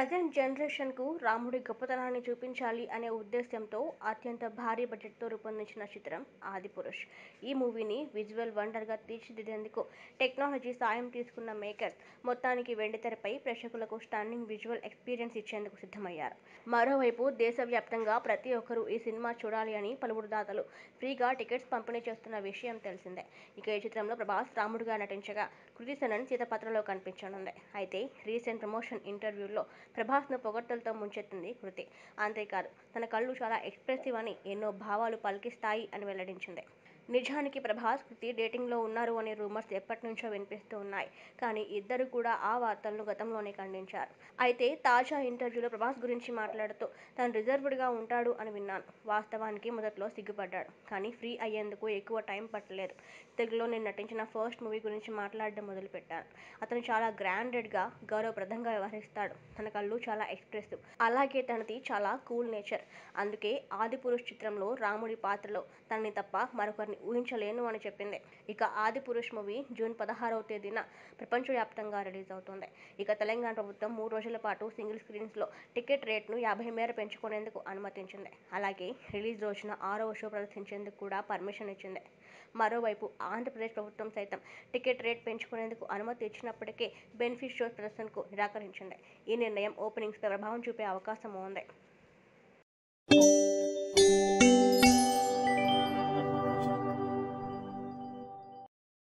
Present జనరేషన్కు రాముడి గొప్పతనాన్ని చూపించాలి అనే ఉద్దేశ్యంతో అత్యంత భారీ బడ్జెట్తో రూపొందించిన చిత్రం ఆదిపురుష్. ఈ మూవీని విజువల్ వండర్గా తీర్చిదిద్దేందుకు టెక్నాలజీ సాయం తీసుకున్న మేకర్స్ మొత్తానికి వెండితెరపై ప్రేక్షకులకు స్టన్నింగ్ విజువల్ ఎక్స్పీరియన్స్ ఇచ్చేందుకు సిద్ధమయ్యారు. మరోవైపు దేశవ్యాప్తంగా ప్రతి ఒక్కరూ ఈ సినిమా చూడాలి అని పలువురు దాతలు ఫ్రీగా టికెట్స్ పంపిణీ చేస్తున్న విషయం తెలిసిందే. ఇక ఈ చిత్రంలో ప్రభాస్ రాముడిగా నటించగా కృతి సనన్ సీత పాత్రలో కనిపించనుంది. అయితే రీసెంట్ ప్రమోషన్ ఇంటర్వ్యూల్లో ప్రభాస్ను పొగడ్తలతో ముంచెత్తింది కృతి. అంతేకాదు తన కళ్లు చాలా ఎక్స్ప్రెసివ్ అని, ఎన్నో భావాలు పలికిస్తాయి అని వెల్లడించింది. నిజానికి ప్రభాస్, కృతి డేటింగ్లో ఉన్నారు అనే రూమర్స్ ఎప్పట్నుంచో వినిపిస్తూ ఉన్నాయి. కానీ ఇద్దరు కూడా ఆ వార్తలను గతంలోనే ఖండించారు. అయితే తాజా ఇంటర్వ్యూలో ప్రభాస్ గురించి మాట్లాడుతూ తను రిజర్వ్డ్గా ఉంటాడు అని విన్నాను. వాస్తవానికి మొదట్లో సిగ్గుపడ్డాడు. కానీ ఫ్రీ అయ్యేందుకు ఎక్కువ టైమ్ పట్టలేదు. తెలుగులో నేను నటించిన ఫస్ట్ మూవీ గురించి మాట్లాడడం మొదలుపెట్టాను. అతను చాలా గ్రౌండెడ్గా, గౌరవప్రదంగా వ్యవహరిస్తాడు. తన కళ్లు చాలా ఎక్స్ప్రెసివ్. అలాగే తనది చాలా కూల్ నేచర్. అందుకే ఆదిపురుష్ చిత్రంలో రాముడి పాత్రలో తనని తప్ప మరొకరిని ఊహించలేను అని చెప్పింది. ఇక ఆదిపురుష్ మూవీ జూన్ పదహారువ తేదీన ప్రపంచవ్యాప్తంగా రిలీజ్ అవుతోంది. ఇక తెలంగాణ ప్రభుత్వం మూడు రోజుల పాటు సింగిల్ స్క్రీన్స్లో టికెట్ రేట్ను యాభై మేర పెంచుకునేందుకు అనుమతించింది. అలాగే రిలీజ్ రోజున ఆరవ షో ప్రదర్శించేందుకు కూడా పర్మిషన్ ఇచ్చింది. మరోవైపు ఆంధ్రప్రదేశ్ ప్రభుత్వం సైతం టికెట్ రేట్ పెంచుకునేందుకు అనుమతి ఇచ్చినప్పటికీ బెనిఫిట్ షోస్ ప్రదర్శనకు నిరాకరించింది. ఈ నిర్ణయం ఓపెనింగ్స్పై ప్రభావం చూపే అవకాశం ఉంది.